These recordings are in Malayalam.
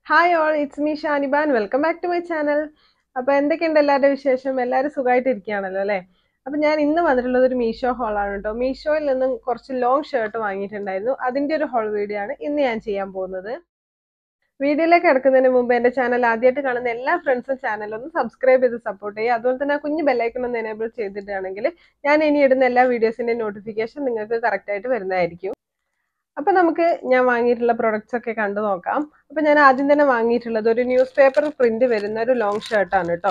hi all it's me Shaniban welcome back to my channel അപ്പോൾ എന്തൊക്കെയുണ്ട് എല്ലാവരുടെ വിശേഷം എല്ലാവരും സുഖമായിട്ട് ഇരിക്കുകയാണല്ലോ അല്ലേ അപ്പം ഞാൻ ഇന്ന് വന്നിട്ടുള്ളത് ഒരു മീഷോ ഹോളാണ് കേട്ടോ മീഷോയിൽ നിന്നും കുറച്ച് ലോങ് ഷർട്ട് വാങ്ങിയിട്ടുണ്ടായിരുന്നു അതിൻ്റെ ഒരു ഹോൾ വീഡിയോ ആണ് ഇന്ന് ഞാൻ ചെയ്യാൻ പോകുന്നത് വീഡിയോയിലേക്ക് കിടക്കുന്നതിന് മുമ്പ് എൻ്റെ ചാനൽ ആദ്യമായിട്ട് കാണുന്ന എല്ലാ ഫ്രണ്ട്സും ചാനൽ ഒന്ന് സബ്സ്ക്രൈബ് ചെയ്ത് സപ്പോർട്ട് ചെയ്യുക അതുപോലെ തന്നെ ആ കുഞ്ഞ് ബെല്ലൈക്കൺ ഒന്ന് എനേബിൾ ചെയ്തിട്ടാണെങ്കിൽ ഞാൻ ഇനി ഇടുന്ന എല്ലാ വീഡിയോസിൻ്റെയും നോട്ടിഫിക്കേഷൻ നിങ്ങൾക്ക് കറക്റ്റായിട്ട് വരുന്നതായിരിക്കും അപ്പൊ നമുക്ക് ഞാൻ വാങ്ങിയിട്ടുള്ള പ്രൊഡക്ട്സ് ഒക്കെ കണ്ടു നോക്കാം അപ്പൊ ഞാൻ ആദ്യം തന്നെ വാങ്ങിയിട്ടുള്ളത് ഒരു ന്യൂസ് പേപ്പർ പ്രിന്റ് വരുന്ന ഒരു ലോങ് ഷർട്ടാണ് കേട്ടോ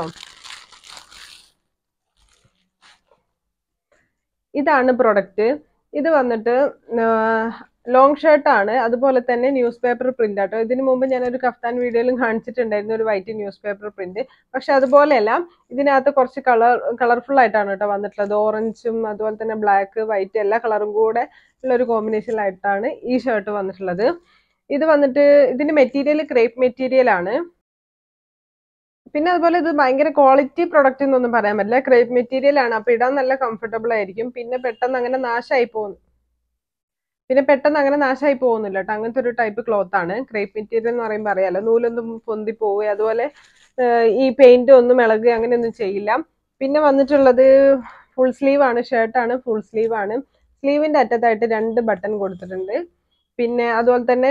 ഇതാണ് പ്രൊഡക്റ്റ് ഇത് വന്നിട്ട് ലോങ് ഷർട്ടാണ് അതുപോലെ തന്നെ ന്യൂസ് പേപ്പർ പ്രിന്റ് ആട്ടോ ഇതിനു മുമ്പ് ഞാനൊരു കഫ്താൻ വീഡിയോയിലും കാണിച്ചിട്ടുണ്ടായിരുന്നു ഒരു വൈറ്റ് ന്യൂസ് പേപ്പർ പ്രിന്റ് പക്ഷെ അതുപോലെയല്ല ഇതിനകത്ത് കുറച്ച് കളർ കളർഫുൾ ആയിട്ടാണ് കേട്ടോ വന്നിട്ടുള്ളത് ഓറഞ്ചും അതുപോലെ തന്നെ ബ്ലാക്ക് വൈറ്റ് എല്ലാ കളറും കൂടെ ഉള്ള ഒരു കോമ്പിനേഷനിലായിട്ടാണ് ഈ ഷർട്ട് വന്നിട്ടുള്ളത് ഇത് വന്നിട്ട് ഇതിന്റെ മെറ്റീരിയൽ ക്രേപ്പ് മെറ്റീരിയൽ ആണ് പിന്നെ അതുപോലെ ഇത് ഭയങ്കര ക്വാളിറ്റി പ്രൊഡക്റ്റ് എന്നൊന്നും പറയാൻ പറ്റില്ല ക്രേപ്പ് മെറ്റീരിയൽ ആണ് അപ്പൊ ഇടാൻ നല്ല കംഫർട്ടബിൾ ആയിരിക്കും പിന്നെ പെട്ടെന്ന് അങ്ങനെ നാശമായി പോകുന്നു പിന്നെ പെട്ടെന്ന് അങ്ങനെ നാശമായി പോകുന്നില്ല കേട്ടോ അങ്ങനത്തെ ഒരു ടൈപ്പ് ക്ലോത്ത് ആണ് ക്രേപ്പ് മെറ്റീരിയൽ എന്ന് പറയുമ്പോൾ അറിയാലോ നൂലൊന്നും പൊന്തി പോവുക അതുപോലെ ഈ പെയിന്റ് ഒന്നും ഇളകുക അങ്ങനെയൊന്നും ചെയ്യില്ല പിന്നെ വന്നിട്ടുള്ളത് ഫുൾ സ്ലീവ് ആണ് ഷർട്ടാണ് ഫുൾ സ്ലീവ് ആണ് സ്ലീവിന്റെ അറ്റത്തായിട്ട് രണ്ട് ബട്ടൺ കൊടുത്തിട്ടുണ്ട് പിന്നെ അതുപോലെ തന്നെ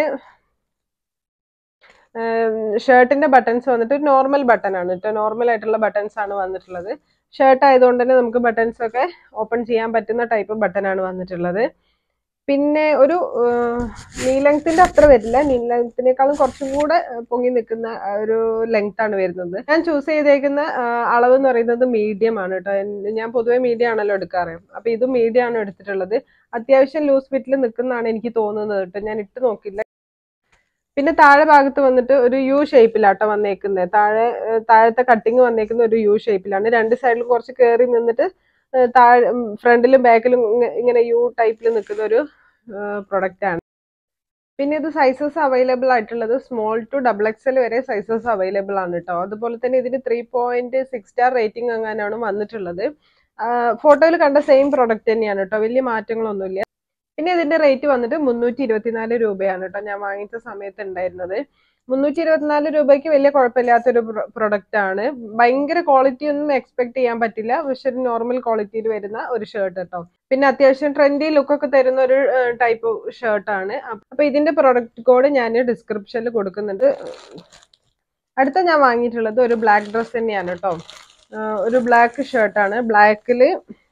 ഷർട്ടിന്റെ ബട്ടൺസ് വന്നിട്ട് ഒരു നോർമൽ ബട്ടൺ ആണ് കേട്ടോ നോർമൽ ആയിട്ടുള്ള ബട്ടൺസ് ആണ് വന്നിട്ടുള്ളത് ഷർട്ട് ആയതുകൊണ്ട് തന്നെ നമുക്ക് ബട്ടൺസ് ഒക്കെ ഓപ്പൺ ചെയ്യാൻ പറ്റുന്ന ടൈപ്പ് ബട്ടൺ ആണ് വന്നിട്ടുള്ളത് പിന്നെ ഒരു നീ ലെങ്ത്തിന്റെ അത്ര വരില്ല നീ ലെങ്ത്തിനേക്കാളും കുറച്ചും കൂടെ പൊങ്ങി നിൽക്കുന്ന ഒരു ലെങ്ത് ആണ് വരുന്നത് ഞാൻ ചൂസ് ചെയ്തേക്കുന്ന അളവ് എന്ന് പറയുന്നത് മീഡിയം ആണ് കേട്ടോ ഞാൻ പൊതുവെ മീഡിയം ആണല്ലോ എടുക്കാറ് അപ്പൊ ഇത് മീഡിയം ആണ് എടുത്തിട്ടുള്ളത് അത്യാവശ്യം ലൂസ് ഫിറ്റിൽ നിൽക്കുന്നതാണ് എനിക്ക് തോന്നുന്നത് കേട്ടോ ഞാൻ ഇട്ട് നോക്കില്ല പിന്നെ താഴെ ഭാഗത്ത് വന്നിട്ട് ഒരു യു ഷേപ്പിലാട്ടോ വന്നേക്കുന്നത് താഴെ താഴത്തെ കട്ടിങ് വന്നേക്കുന്ന ഒരു യു ഷേപ്പിലാണ് രണ്ട് സൈഡിലും കുറച്ച് കയറി നിന്നിട്ട് താഴെ ഫ്രണ്ടിലും ബാക്കിലും ഇങ്ങനെ യു ടൈപ്പിൽ നിൽക്കുന്ന ഒരു പ്രൊഡക്റ്റ് ആണ് പിന്നെ ഇത് സൈസസ് അവൈലബിൾ ആയിട്ടുള്ളത് സ്മോൾ ടു ഡബിൾ എക്സൽ വരെ സൈസസ് അവൈലബിൾ ആണ് കേട്ടോ അതുപോലെ തന്നെ ഇതിന് three point six star rating അങ്ങനെയാണ് വന്നിട്ടുള്ളത് ഫോട്ടോയിൽ കണ്ട സെയിം പ്രൊഡക്റ്റ് തന്നെയാണ് കേട്ടോ വലിയ മാറ്റങ്ങളൊന്നുമില്ല പിന്നെ ഇതിന്റെ റേറ്റ് വന്നിട്ട് മുന്നൂറ്റി ഇരുപത്തിനാല് രൂപയാണ് കേട്ടോ ഞാൻ വാങ്ങിച്ച സമയത്ത് ഉണ്ടായിരുന്നത് മുന്നൂറ്റി ഇരുപത്തിനാല് രൂപയ്ക്ക് വലിയ കുഴപ്പമില്ലാത്തൊരു പ്രൊഡക്റ്റ് ആണ് ഭയങ്കര ക്വാളിറ്റി ഒന്നും എക്സ്പെക്ട് ചെയ്യാൻ പറ്റില്ല പക്ഷെ ഒരു നോർമൽ ക്വാളിറ്റിയിൽ വരുന്ന ഒരു ഷർട്ട് കേട്ടോ പിന്നെ അത്യാവശ്യം ട്രെൻഡി ലുക്കൊക്കെ തരുന്ന ഒരു ടൈപ്പ് ഷർട്ടാണ് അപ്പൊ ഇതിന്റെ പ്രൊഡക്റ്റ് കോഡ് ഞാൻ ഡിസ്ക്രിപ്ഷനിൽ കൊടുക്കുന്നുണ്ട് അടുത്ത ഞാൻ വാങ്ങിയിട്ടുള്ളത് ഒരു ബ്ലാക്ക് ഡ്രസ് തന്നെയാണ് കേട്ടോ ഒരു ബ്ലാക്ക് ഷർട്ടാണ് ബ്ലാക്കില്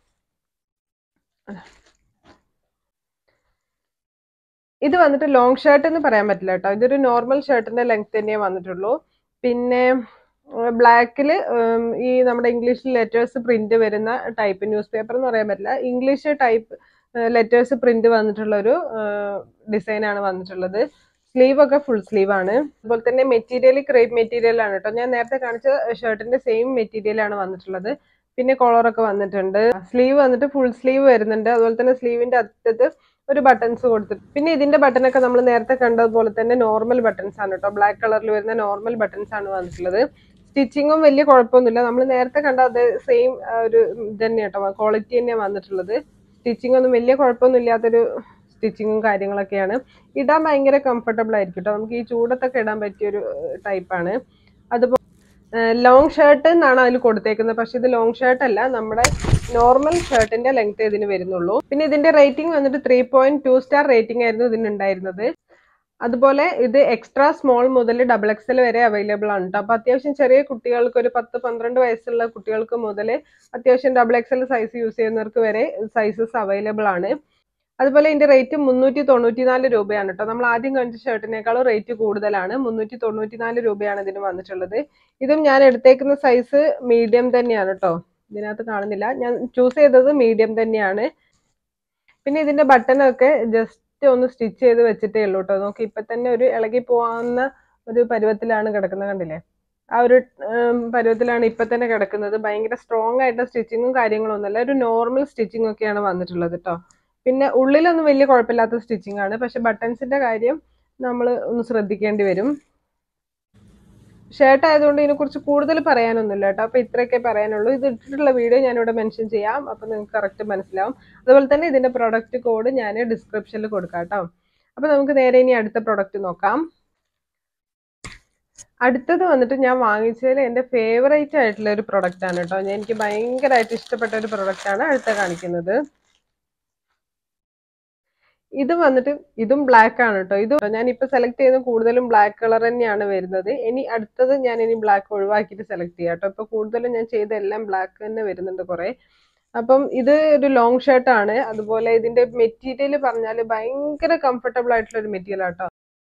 ഇത് വന്നിട്ട് ലോങ് ഷർട്ട് എന്ന് പറയാൻ പറ്റില്ല കേട്ടോ ഇതൊരു നോർമൽ ഷർട്ടിന്റെ ലെങ്ത് തന്നെയേ വന്നിട്ടുള്ളൂ പിന്നെ ബ്ലാക്കില് ഈ നമ്മുടെ ഇംഗ്ലീഷിൽ ലെറ്റേഴ്സ് പ്രിന്റ് വരുന്ന ടൈപ്പ് ന്യൂസ് പേപ്പർ എന്ന് പറയാൻ പറ്റില്ല ഇംഗ്ലീഷ് ടൈപ്പ് ലെറ്റേഴ്സ് പ്രിന്റ് വന്നിട്ടുള്ള ഒരു ഡിസൈൻ ആണ് വന്നിട്ടുള്ളത് സ്ലീവ് ഒക്കെ ഫുൾ സ്ലീവ് ആണ് അതുപോലെ തന്നെ മെറ്റീരിയൽ ക്രേപ്പ് മെറ്റീരിയൽ ആണ് കേട്ടോ ഞാൻ നേരത്തെ കാണിച്ച ഷർട്ടിന്റെ സെയിം മെറ്റീരിയൽ ആണ് വന്നിട്ടുള്ളത് പിന്നെ കോളറൊക്കെ വന്നിട്ടുണ്ട് സ്ലീവ് വന്നിട്ട് ഫുൾ സ്ലീവ് വരുന്നുണ്ട് അതുപോലെ തന്നെ സ്ലീവിന്റെ അറ്റത്ത് ഒരു ബട്ടൺസ് കൊടുത്തിട്ട് പിന്നെ ഇതിന്റെ ബട്ടണൊക്കെ നമ്മൾ നേരത്തെ കണ്ടതുപോലെ തന്നെ നോർമൽ ബട്ടൺസ് ആണ് കേട്ടോ ബ്ലാക്ക് കളറിൽ വരുന്ന നോർമൽ ബട്ടൺസ് ആണ് വന്നിട്ടുള്ളത് സ്റ്റിച്ചിങ്ങും വലിയ കുഴപ്പമൊന്നുമില്ല നമ്മൾ നേരത്തെ കണ്ട അതേ സെയിം ഒരു ഇത് തന്നെ കേട്ടോ ക്വാളിറ്റി തന്നെയാണ് വന്നിട്ടുള്ളത് സ്റ്റിച്ചിങ് ഒന്നും വലിയ കുഴപ്പമൊന്നും ഇല്ലാത്തൊരു സ്റ്റിച്ചിങ്ങും കാര്യങ്ങളൊക്കെയാണ് ഇടാൻ ഭയങ്കര കംഫർട്ടബിൾ ആയിരിക്കും കേട്ടോ നമുക്ക് ഈ ചൂടത്തൊക്കെ ഇടാൻ പറ്റിയൊരു ടൈപ്പാണ് അതുപോലെ ലോങ് ഷർട്ട് എന്നാണ് അതിൽ കൊടുത്തേക്കുന്നത് പക്ഷെ ഇത് ലോങ് ഷർട്ട് അല്ല നമ്മുടെ നോർമൽ ഷർട്ടിന്റെ ലെങ്ത് ഇതിന് വരുന്നുള്ളൂ പിന്നെ ഇതിന്റെ റേറ്റിംഗ് വന്നിട്ട് three point two star rating ആയിരുന്നു ഇതിനുണ്ടായിരുന്നത് അതുപോലെ ഇത് എക്സ്ട്രാ സ്മോൾ മുതൽ ഡബിൾ എക്സൽ വരെ അവൈലബിൾ ആണ് കേട്ടോ അപ്പൊ അത്യാവശ്യം ചെറിയ കുട്ടികൾക്ക് ഒരു പത്ത് പന്ത്രണ്ട് വയസ്സുള്ള കുട്ടികൾക്ക് മുതൽ അത്യാവശ്യം ഡബിൾ എക്സൽ സൈസ് യൂസ് ചെയ്യുന്നവർക്ക് വരെ സൈസസ് അവൈലബിൾ ആണ് അതുപോലെ ഇതിന്റെ റേറ്റ് മുന്നൂറ്റി തൊണ്ണൂറ്റിനാല് രൂപയാണ് കേട്ടോ നമ്മൾ ആദ്യം കാണിച്ച ഷർട്ടിനേക്കാളും റേറ്റ് കൂടുതലാണ് മുന്നൂറ്റി തൊണ്ണൂറ്റിനാല് രൂപയാണ് ഇതിന് വന്നിട്ടുള്ളത് ഇതും ഞാൻ എടുത്തേക്കുന്ന സൈസ് മീഡിയം തന്നെയാണ് കേട്ടോ ഇതിനകത്ത് കാണുന്നില്ല ഞാൻ ചൂസ് ചെയ്തത് മീഡിയം തന്നെയാണ് പിന്നെ ഇതിന്റെ ബട്ടണൊക്കെ ജസ്റ്റ് ഒന്ന് സ്റ്റിച്ച് ചെയ്ത് വെച്ചിട്ടേ ഉള്ളൂ കേട്ടോ നോക്കി ഇപ്പൊ തന്നെ ഒരു ഇളകി പോവാവുന്ന ഒരു പരുവത്തിലാണ് കിടക്കുന്നത് കണ്ടില്ലേ ആ ഒരു പരുവത്തിലാണ് ഇപ്പൊ തന്നെ കിടക്കുന്നത് ഭയങ്കര സ്ട്രോങ് ആയിട്ട് സ്റ്റിച്ചിങ്ങും കാര്യങ്ങളും ഒന്നുമല്ല ഒരു നോർമൽ സ്റ്റിച്ചിങ് ഒക്കെയാണ് വന്നിട്ടുള്ളത് കേട്ടോ പിന്നെ ഉള്ളിലൊന്നും വലിയ കുഴപ്പമില്ലാത്ത സ്റ്റിച്ചിങ് ആണ് പക്ഷെ ബട്ടൺസിന്റെ കാര്യം നമ്മൾ ഒന്ന് ശ്രദ്ധിക്കേണ്ടി വരും ഷർട്ട് ആയതുകൊണ്ട് ഇതിനെക്കുറിച്ച് കൂടുതൽ പറയാനൊന്നുമില്ല കേട്ടോ അപ്പോൾ ഇത്രയൊക്കെ പറയാനുള്ളൂ ഇത് ഇട്ടിട്ടുള്ള വീഡിയോ ഞാനിവിടെ മെൻഷൻ ചെയ്യാം അപ്പോൾ നിങ്ങൾക്ക് കറക്റ്റ് മനസ്സിലാവും അതുപോലെ തന്നെ ഇതിൻ്റെ പ്രൊഡക്റ്റ് കോഡ് ഞാൻ ഡിസ്ക്രിപ്ഷനിൽ കൊടുക്കാം കേട്ടോ അപ്പോൾ നമുക്ക് നേരെ ഇനി അടുത്ത പ്രൊഡക്റ്റ് നോക്കാം അടുത്തത് വന്നിട്ട് ഞാൻ വാങ്ങിച്ചതിൽ എൻ്റെ ഫേവറേറ്റ് ആയിട്ടുള്ള ഒരു പ്രൊഡക്റ്റ് ആണ് കേട്ടോ ഞാൻ എനിക്ക് ഭയങ്കരമായിട്ട് ഇഷ്ടപ്പെട്ട ഒരു പ്രൊഡക്റ്റ് ആണ് അടുത്ത കാണിക്കുന്നത് ഇത് വന്നിട്ട് ഇതും ബ്ലാക്ക് ആണ് കേട്ടോ ഇത് ഞാൻ ഇപ്പൊ സെലക്ട് ചെയ്യുന്ന കൂടുതലും ബ്ലാക്ക് കളർ തന്നെയാണ് വരുന്നത് ഇനി അടുത്തത് ഞാൻ ഇനി ബ്ലാക്ക് ഒഴിവാക്കിയിട്ട് സെലക്ട് ചെയ്യാം കേട്ടോ ഇപ്പൊ കൂടുതലും ഞാൻ ചെയ്ത എല്ലാം ബ്ലാക്ക് തന്നെ വരുന്നുണ്ട് കുറെ അപ്പം ഇത് ഒരു ലോങ് ഷർട്ട് ആണ് അതുപോലെ ഇതിന്റെ മെറ്റീരിയൽ പറഞ്ഞാൽ ഭയങ്കര കംഫർട്ടബിൾ ആയിട്ടുള്ള ഒരു മെറ്റീരിയൽ ആട്ടോ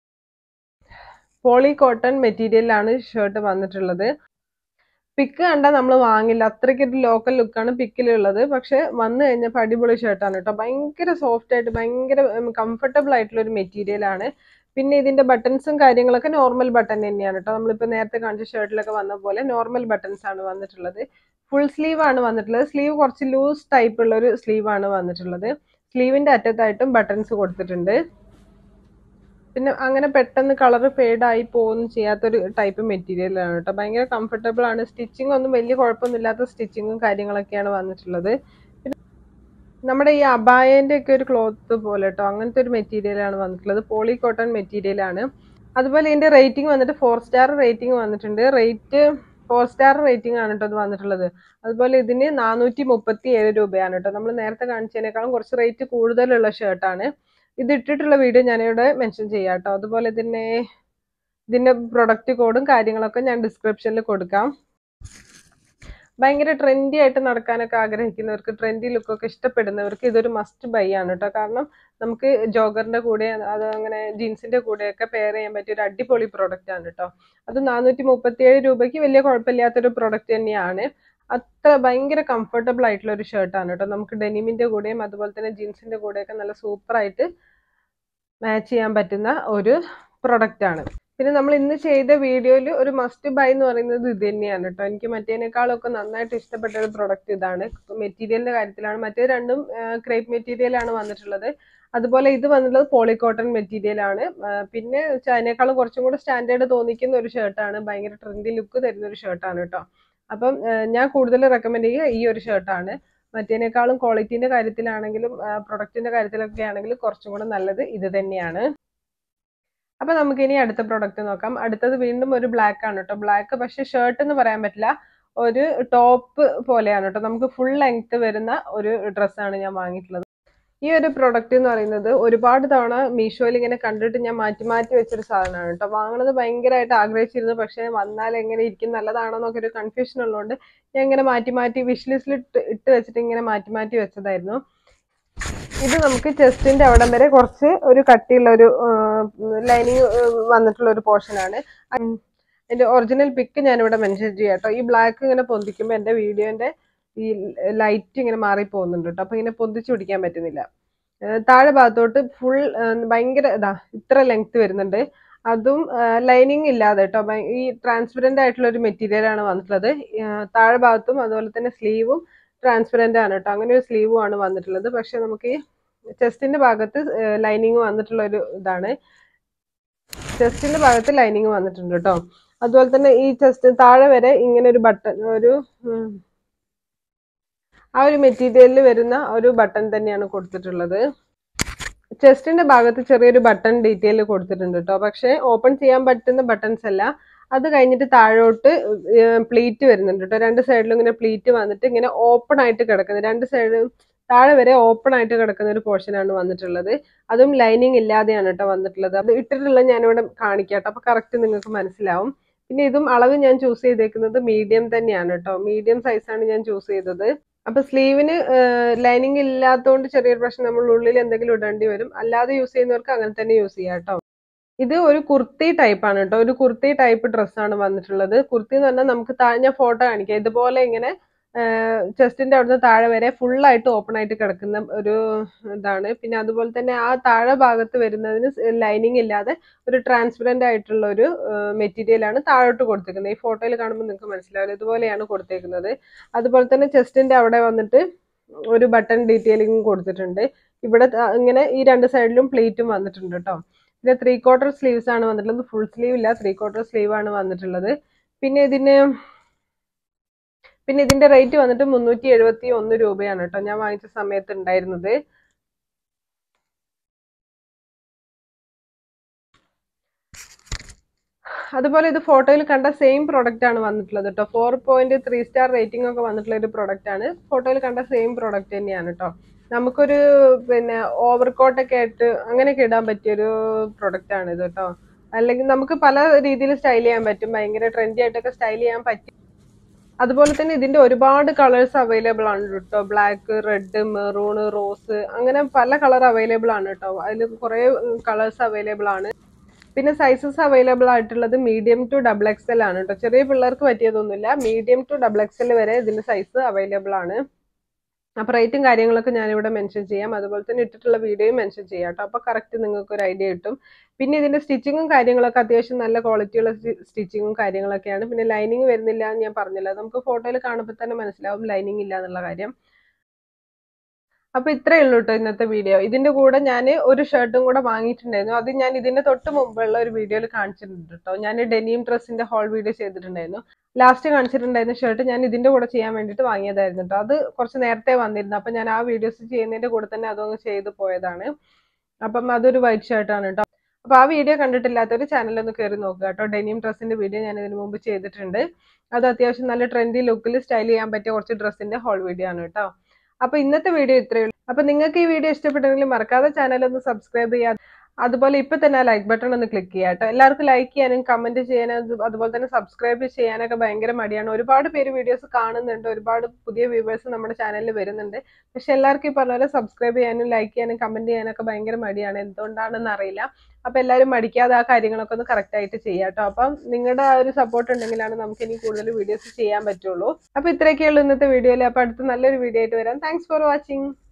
പോളി കോട്ടൺ മെറ്റീരിയലാണ് ഷർട്ട് വന്നിട്ടുള്ളത് പിക്ക് കണ്ടാൽ നമ്മൾ വാങ്ങില്ല അത്രയ്ക്ക് ഒരു ലോക്കൽ ലുക്കാണ് പിക്കിലുള്ളത് പക്ഷെ വന്നു കഴിഞ്ഞപ്പോൾ അടിപൊളി ഷർട്ടാണ് കേട്ടോ ഭയങ്കര സോഫ്റ്റ് ആയിട്ട് ഭയങ്കര കംഫർട്ടബിൾ ആയിട്ടുള്ള ഒരു മെറ്റീരിയൽ ആണ് പിന്നെ ഇതിന്റെ ബട്ടൺസും കാര്യങ്ങളൊക്കെ നോർമൽ ബട്ടൺ തന്നെയാണ് കേട്ടോ നമ്മളിപ്പോൾ നേരത്തെ കാണിച്ച ഷർട്ടിലൊക്കെ വന്ന പോലെ നോർമൽ ബട്ടൺസ് ആണ് വന്നിട്ടുള്ളത് ഫുൾ സ്ലീവ് ആണ് വന്നിട്ടുള്ളത് സ്ലീവ് കുറച്ച് ലൂസ് ടൈപ്പ് ഉള്ള ഒരു സ്ലീവ് ആണ് വന്നിട്ടുള്ളത് സ്ലീവിന്റെ അറ്റത്തായിട്ടും ബട്ടൺസ് കൊടുത്തിട്ടുണ്ട് പിന്നെ അങ്ങനെ പെട്ടെന്ന് കളർ ഫെയ്ഡായി പോകുന്നു ചെയ്യാത്തൊരു ടൈപ്പ് മെറ്റീരിയൽ ആണ് കേട്ടോ ഭയങ്കര കംഫർട്ടബിൾ ആണ് സ്റ്റിച്ചിങ് ഒന്നും വലിയ കുഴപ്പമൊന്നുമില്ലാത്ത സ്റ്റിച്ചിങ്ങും കാര്യങ്ങളൊക്കെയാണ് വന്നിട്ടുള്ളത് പിന്നെ നമ്മുടെ ഈ അബായന്റെ ഒക്കെ ഒരു ക്ലോത്ത് പോലെ കേട്ടോ അങ്ങനത്തെ ഒരു മെറ്റീരിയൽ ആണ് വന്നിട്ടുള്ളത് പോളി കോട്ടൺ മെറ്റീരിയൽ ആണ് അതുപോലെ ഇതിന്റെ റേറ്റിംഗ് വന്നിട്ട് ഫോർ സ്റ്റാർ റേറ്റിംഗ് വന്നിട്ടുണ്ട് റേറ്റ് ഫോർ സ്റ്റാർ റേറ്റിംഗ് ആണ് കേട്ടോ ഇത് വന്നിട്ടുള്ളത് അതുപോലെ ഇതിന് നാനൂറ്റി മുപ്പത്തി ഏഴ് രൂപയാണ് കേട്ടോ നമ്മൾ നേരത്തെ കാണിച്ചതിനേക്കാളും കുറച്ച് റേറ്റ് കൂടുതലുള്ള ഷർട്ടാണ് ഇത് ഇട്ടിട്ടുള്ള വീഡിയോ ഞാനിവിടെ മെൻഷൻ ചെയ്യാം കേട്ടോ അതുപോലെ തന്നെ ഇതിന്റെ പ്രൊഡക്റ്റ് കോഡും കാര്യങ്ങളൊക്കെ ഞാൻ ഡിസ്ക്രിപ്ഷനിൽ കൊടുക്കാം ഭയങ്കര ട്രെൻഡി ആയിട്ട് നടക്കാനൊക്കെ ആഗ്രഹിക്കുന്നവർക്ക് ട്രെൻഡി ലുക്കൊക്കെ ഇഷ്ടപ്പെടുന്നവർക്ക് ഇതൊരു മസ്റ്റ് ബൈ ആണ് കേട്ടോ കാരണം നമുക്ക് ജോഗറിന്റെ കൂടെ അത് അങ്ങനെ ജീൻസിന്റെ കൂടെയൊക്കെ പെയർ ചെയ്യാൻ പറ്റിയ ഒരു അടിപൊളി പ്രോഡക്റ്റ് ആണ് കേട്ടോ അത് നാനൂറ്റി മുപ്പത്തിയേഴ് രൂപയ്ക്ക് വലിയ കുഴപ്പമില്ലാത്തൊരു പ്രോഡക്റ്റ് തന്നെയാണ് അത്ര ഭയങ്കര കംഫർട്ടബിൾ ആയിട്ടുള്ള ഒരു ഷർട്ടാണ് കേട്ടോ നമുക്ക് ഡെനിമിന്റെ കൂടെയും അതുപോലെ തന്നെ ജീൻസിന്റെ കൂടെയൊക്കെ നല്ല സൂപ്പർ ആയിട്ട് മാച്ച് ചെയ്യാൻ പറ്റുന്ന ഒരു പ്രൊഡക്റ്റ് ആണ് പിന്നെ നമ്മൾ ഇന്ന് ചെയ്ത വീഡിയോയിൽ ഒരു മസ്റ്റ് ബൈ എന്ന് പറയുന്നത് ഇത് തന്നെയാണ് കേട്ടോ എനിക്ക് മറ്റേനേക്കാളൊക്കെ നന്നായിട്ട് ഇഷ്ടപ്പെട്ട ഒരു പ്രൊഡക്റ്റ് ഇതാണ് മെറ്റീരിയലിന്റെ കാര്യത്തിലാണ് മറ്റേ രണ്ടും ക്രേപ്പ് മെറ്റീരിയൽ ആണ് വന്നിട്ടുള്ളത് അതുപോലെ ഇത് വന്നിട്ടുള്ളത് പോളിക്കോട്ടൺ മെറ്റീരിയൽ ആണ് പിന്നെ അതിനേക്കാളും കുറച്ചും കൂടെ സ്റ്റാൻഡേർഡ് തോന്നിക്കുന്ന ഒരു ഷർട്ടാണ് ഭയങ്കര ട്രെൻഡി ലുക്ക് തരുന്ന ഒരു ഷർട്ടാണ് കേട്ടോ അപ്പം ഞാൻ കൂടുതൽ റെക്കമെൻഡ് ചെയ്യുക ഈ ഒരു ഷർട്ടാണ് മറ്റേനേക്കാളും ക്വാളിറ്റീന്റെ കാര്യത്തിലാണെങ്കിലും പ്രൊഡക്റ്റിന്റെ കാര്യത്തിലൊക്കെ ആണെങ്കിലും കുറച്ചും കൂടെ നല്ലത് ഇത് തന്നെയാണ് അപ്പൊ നമുക്ക് ഇനി അടുത്ത പ്രൊഡക്റ്റ് നോക്കാം അടുത്തത് വീണ്ടും ഒരു ബ്ലാക്ക് ആണ് കേട്ടോ ബ്ലാക്ക് പക്ഷെ ഷർട്ട് എന്ന് പറയാൻ പറ്റില്ല ഒരു ടോപ്പ് പോലെയാണ് കേട്ടോ നമുക്ക് ഫുൾ ലെങ്ത് വരുന്ന ഒരു ഡ്രസ്സാണ് ഞാൻ വാങ്ങിയിട്ടുള്ളത് ഈ ഒരു പ്രൊഡക്റ്റ് എന്ന് പറയുന്നത് ഒരുപാട് തവണ മീഷോയിൽ ഇങ്ങനെ കണ്ടിട്ട് ഞാൻ മാറ്റി മാറ്റി വെച്ചൊരു സാധനമാണ് കേട്ടോ വാങ്ങണത് ഭയങ്കരമായിട്ട് ആഗ്രഹിച്ചിരുന്നു പക്ഷെ വന്നാൽ എങ്ങനെ ഇരിക്കും നല്ലതാണോ എന്നൊക്കെ ഒരു കൺഫ്യൂഷൻ ഉള്ളതുകൊണ്ട് ഞാൻ ഇങ്ങനെ മാറ്റി മാറ്റി വിഷ് ലിസ്റ്റിൽ ഇട്ട് ഇട്ട് വെച്ചിട്ട് ഇങ്ങനെ മാറ്റി മാറ്റി വെച്ചതായിരുന്നു ഇത് നമുക്ക് ചെസ്റ്റിന്റെ അവിടം വരെ കുറച്ച് ഒരു കട്ടിയുള്ള ഒരു ലൈനിങ് വന്നിട്ടുള്ള ഒരു പോർഷൻ ആണ് അതിന്റെ ഒറിജിനൽ പിക്ക് ഞാനിവിടെ മെൻഷൻ ചെയ്യാം കേട്ടോ ഈ ബ്ലാക്ക് ഇങ്ങനെ പൊന്തിക്കുമ്പോൾ എൻ്റെ വീഡിയോന്റെ ഈ ലൈറ്റ് ഇങ്ങനെ മാറി പോകുന്നുണ്ട് കേട്ടോ അപ്പൊ ഇങ്ങനെ പൊന്തിച്ച് പിടിക്കാൻ പറ്റുന്നില്ല താഴെ ഭാഗത്തോട്ട് ഫുൾ ഭയങ്കര ഇതാ ഇത്ര ലെങ്ത് വരുന്നുണ്ട് അതും ലൈനിങ് ഇല്ലാതെ കേട്ടോ ഈ ട്രാൻസ്പെറന്റ് ആയിട്ടുള്ള ഒരു മെറ്റീരിയൽ ആണ് വന്നിട്ടുള്ളത് താഴെ ഭാഗത്തും അതുപോലെ തന്നെ സ്ലീവും ട്രാൻസ്പെറന്റ് ആണ് കേട്ടോ അങ്ങനെ ഒരു സ്ലീവും ആണ് വന്നിട്ടുള്ളത് പക്ഷെ നമുക്ക് ഈ ചെസ്റ്റിന്റെ ഭാഗത്ത് ലൈനിങ് വന്നിട്ടുള്ള ഒരു ഇതാണ് ചെസ്റ്റിന്റെ ഭാഗത്ത് ലൈനിങ് വന്നിട്ടുണ്ട് കേട്ടോ അതുപോലെ തന്നെ ഈ ചെസ്റ്റ് താഴെ വരെ ഇങ്ങനെ ഒരു ബട്ടൺ ഒരു ആ ഒരു മെറ്റീരിയലിൽ വരുന്ന ഒരു ബട്ടൺ തന്നെയാണ് കൊടുത്തിട്ടുള്ളത് ചെസ്റ്റിന്റെ ഭാഗത്ത് ചെറിയൊരു ബട്ടൺ ഡീറ്റെയിൽ കൊടുത്തിട്ടുണ്ട് കേട്ടോ പക്ഷെ ഓപ്പൺ ചെയ്യാൻ പറ്റുന്ന ബട്ടൺസ് അല്ല അത് കഴിഞ്ഞിട്ട് താഴോട്ട് പ്ലീറ്റ് വരുന്നുണ്ട് കേട്ടോ രണ്ട് സൈഡിലും ഇങ്ങനെ പ്ലീറ്റ് വന്നിട്ട് ഇങ്ങനെ ഓപ്പൺ ആയിട്ട് കിടക്കുന്നത് രണ്ട് സൈഡിലും താഴെ വരെ ഓപ്പൺ ആയിട്ട് കിടക്കുന്ന ഒരു പോർഷൻ ആണ് വന്നിട്ടുള്ളത് അതും ലൈനിങ് ഇല്ലാതെയാണ് കേട്ടോ വന്നിട്ടുള്ളത് അത് ഇട്ടിട്ടുള്ളത് ഞാനിവിടെ കാണിക്കാം കേട്ടോ അപ്പൊ കറക്റ്റ് നിങ്ങൾക്ക് മനസ്സിലാവും പിന്നെ ഇതും അളവ് ഞാൻ ചൂസ് ചെയ്തേക്കുന്നത് മീഡിയം തന്നെയാണ് കേട്ടോ മീഡിയം സൈസാണ് ഞാൻ ചൂസ് ചെയ്തത് അപ്പൊ സ്ലീവിന് ലൈനിങ് ഇല്ലാത്തതുകൊണ്ട് ചെറിയൊരു പ്രശ്നം നമ്മൾ ഉള്ളിൽ എന്തെങ്കിലും ഇടേണ്ടി വരും അല്ലാതെ യൂസ് ചെയ്യുന്നവർക്ക് അങ്ങനെ തന്നെ യൂസ് ചെയ്യാം കേട്ടോ ഇത് ഒരു കുർത്തി ടൈപ്പ് ആണ് കേട്ടോ ഒരു കുർത്തി ടൈപ്പ് ഡ്രസ്സാണ് വന്നിട്ടുള്ളത് കുർത്തി എന്ന് പറഞ്ഞാൽ നമുക്ക് ഞാൻ ഫോട്ടോ കാണിക്കാം ഇതുപോലെ ഇങ്ങനെ ചെസ്റ്റിന്റെ അവിടുന്ന് താഴെ വരെ ഫുൾ ആയിട്ട് ഓപ്പൺ ആയിട്ട് കിടക്കുന്ന ഒരു ഇതാണ് പിന്നെ അതുപോലെ തന്നെ ആ താഴെ ഭാഗത്ത് വരുന്നതിന് ലൈനിങ് ഇല്ലാതെ ഒരു ട്രാൻസ്പെറന്റ് ആയിട്ടുള്ള ഒരു മെറ്റീരിയൽ ആണ് താഴോട്ട് കൊടുത്തേക്കുന്നത് ഈ ഫോട്ടോയിൽ കാണുമ്പോൾ നിങ്ങൾക്ക് മനസ്സിലാവില്ല ഇതുപോലെയാണ് കൊടുത്തേക്കുന്നത് അതുപോലെ തന്നെ ചെസ്റ്റിന്റെ അവിടെ വന്നിട്ട് ഒരു ബട്ടൺ ഡീറ്റെയിലിംഗ് കൊടുത്തിട്ടുണ്ട് ഇവിടെ ഇങ്ങനെ ഈ രണ്ട് സൈഡിലും പ്ലേറ്റും വന്നിട്ടുണ്ട് കേട്ടോ പിന്നെ ത്രീ ക്വാർട്ടർ സ്ലീവ്സ് ആണ് വന്നിട്ടുള്ളത് ഫുൾ സ്ലീവ് ഇല്ല ത്രീ ക്വാർട്ടർ സ്ലീവ് ആണ് വന്നിട്ടുള്ളത് പിന്നെ ഇതിന് പിന്നെ ഇതിന്റെ റേറ്റ് വന്നിട്ട് മുന്നൂറ്റി എഴുപത്തി ഒന്ന് രൂപയാണ് കേട്ടോ ഞാൻ വാങ്ങിച്ച സമയത്ത് ഉണ്ടായിരുന്നത് അതുപോലെ ഇത് ഫോട്ടോയിൽ കണ്ട സെയിം പ്രൊഡക്റ്റ് ആണ് വന്നിട്ടുള്ളത് കേട്ടോ four point three star rating ഒക്കെ വന്നിട്ടുള്ള ഒരു പ്രൊഡക്റ്റ് ആണ് ഫോട്ടോയിൽ കണ്ട സെയിം പ്രൊഡക്റ്റ് തന്നെയാണ് കേട്ടോ നമുക്കൊരു പിന്നെ ഓവർകോട്ടൊക്കെ ആയിട്ട് അങ്ങനെയൊക്കെ ഇടാൻ പറ്റിയൊരു പ്രൊഡക്റ്റ് ആണ് ഇത് കേട്ടോ അല്ലെങ്കിൽ നമുക്ക് പല രീതിയിൽ സ്റ്റൈൽ ചെയ്യാൻ പറ്റും ഭയങ്കര ട്രെൻഡി ആയിട്ടൊക്കെ സ്റ്റൈൽ ചെയ്യാൻ പറ്റും അതുപോലെ തന്നെ ഇതിന്റെ ഒരുപാട് കളേഴ്സ് അവൈലബിൾ ആണ് കേട്ടോ ബ്ലാക്ക് റെഡ് മെറൂൺ റോസ് അങ്ങനെ പല കളർ അവൈലബിൾ ആണ് കേട്ടോ അതിൽ കുറെ കളേഴ്സ് അവൈലബിൾ ആണ് പിന്നെ സൈസസ് അവൈലബിൾ ആയിട്ടുള്ളത് മീഡിയം ടു ഡബിൾ എക്സൽ ആണ് കേട്ടോ ചെറിയ പിള്ളേർക്ക് പറ്റിയതൊന്നുമില്ല മീഡിയം ടു ഡബിൾ എക്സൽ വരെ ഇതിന്റെ സൈസ് അവൈലബിൾ ആണ് അപ്പൊ റേറ്റും കാര്യങ്ങളൊക്കെ ഞാനിവിടെ മെൻഷൻ ചെയ്യാം അതുപോലെ തന്നെ ഇട്ടിട്ടുള്ള വീഡിയോയും മെൻഷൻ ചെയ്യാം കേട്ടോ അപ്പൊ കറക്റ്റ് നിങ്ങൾക്ക് ഒരു ഐഡിയ കിട്ടും പിന്നെ ഇതിന്റെ സ്റ്റിച്ചിങ്ങും കാര്യങ്ങളൊക്കെ അത്യാവശ്യം നല്ല ക്വാളിറ്റിയുള്ള സ്റ്റിച്ചിങ്ങും കാര്യങ്ങളൊക്കെയാണ് പിന്നെ ലൈനിങ് വരുന്നില്ല എന്ന് ഞാൻ പറഞ്ഞില്ല നമുക്ക് ഫോട്ടോയിൽ കാണുമ്പോൾ തന്നെ മനസ്സിലാവും ലൈനിങ് ഇല്ല എന്നുള്ള കാര്യം അപ്പൊ ഇത്രയേ ഉള്ളൂ കേട്ടോ ഇന്നത്തെ വീഡിയോ ഇതിന്റെ കൂടെ ഞാൻ ഒരു ഷർട്ടും കൂടെ വാങ്ങിയിട്ടുണ്ടായിരുന്നു അത് ഞാൻ ഇതിന്റെ തൊട്ട് മുമ്പുള്ള ഒരു വീഡിയോയിൽ കാണിച്ചിട്ടുണ്ട് കേട്ടോ ഞാൻ ഡെനിയും ഡ്രസ്സിന്റെ ഹോൾ വീഡിയോ ചെയ്തിട്ടുണ്ടായിരുന്നു ലാസ്റ്റ് കാണിച്ചിട്ടുണ്ടായിരുന്ന ഷർട്ട് ഞാൻ ഇതിന്റെ കൂടെ ചെയ്യാൻ വേണ്ടിയിട്ട് വാങ്ങിയതായിരുന്നു കേട്ടോ അത് കുറച്ച് നേരത്തെ വന്നിരുന്നു അപ്പൊ ഞാൻ ആ വീഡിയോസ് ചെയ്യുന്നതിന്റെ കൂടെ തന്നെ അതൊന്ന് ചെയ്ത് പോയതാണ് അപ്പം അതൊരു വൈറ്റ് ഷർട്ടാണ് കേട്ടോ അപ്പൊ ആ വീഡിയോ കണ്ടിട്ടില്ലാത്തൊരു ചാനൽ ഒന്ന് കയറി നോക്കുക കേട്ടോ ഡെനിയും ഡ്രസ്സിന്റെ വീഡിയോ ഞാൻ ഇതിനു മുമ്പ് ചെയ്തിട്ടുണ്ട് അത് അത്യാവശ്യം നല്ല ട്രെൻഡി ലുക്കിൽ സ്റ്റൈൽ ചെയ്യാൻ പറ്റിയ കുറച്ച് ഡ്രസ്സിന്റെ ഹോൾ വീഡിയോ ആണ് കേട്ടോ അപ്പൊ ഇന്നത്തെ വീഡിയോ ഇത്രയേ ഉള്ളൂ അപ്പൊ നിങ്ങൾക്ക് ഈ വീഡിയോ ഇഷ്ടപ്പെട്ടെങ്കിൽ മറക്കാതെ ചാനൽ ഒന്ന് സബ്സ്ക്രൈബ് ചെയ്യാം അതുപോലെ ഇപ്പൊ തന്നെ ആ ലൈക്ക് ബട്ടൺ ഒന്ന് ക്ലിക്ക് ചെയ്യാം കേട്ടോ എല്ലാവർക്കും ലൈക്ക് ചെയ്യാനും കമന്റ് ചെയ്യാനും അത് അതുപോലെ തന്നെ സബ്സ്ക്രൈബ് ചെയ്യാനൊക്കെ ഭയങ്കര മടിയാണ് ഒരുപാട് പേര് വീഡിയോസ് കാണുന്നുണ്ട് ഒരുപാട് പുതിയ വ്യൂവേഴ്സ് നമ്മുടെ ചാനലിൽ വരുന്നുണ്ട് പക്ഷെ എല്ലാവർക്കും ഈ പറഞ്ഞ പോലെ സബ്സ്ക്രൈബ് ചെയ്യാനും ലൈക്ക് ചെയ്യാനും കമന്റ് ചെയ്യാനൊക്കെ ഭയങ്കര മടിയാണ് എന്തുകൊണ്ടാണെന്ന് അറിയില്ല അപ്പൊ എല്ലാവരും മടിക്കാതെ ആ കാര്യങ്ങളൊക്കെ ഒന്ന് കറക്റ്റ് ആയിട്ട് ചെയ്യാം കേട്ടോ അപ്പം നിങ്ങളുടെ ആ ഒരു സപ്പോർട്ട് ഉണ്ടെങ്കിലാണ് നമുക്ക് ഇനി കൂടുതൽ വീഡിയോസ് ചെയ്യാൻ പറ്റുള്ളൂ അപ്പൊ ഇത്രയൊക്കെയുള്ളൂ ഇന്നത്തെ വീഡിയോയിൽ അപ്പൊ അടുത്ത നല്ലൊരു വീഡിയോ ആയിട്ട് വരാം താങ്ക്സ് ഫോർ വാച്ചിങ്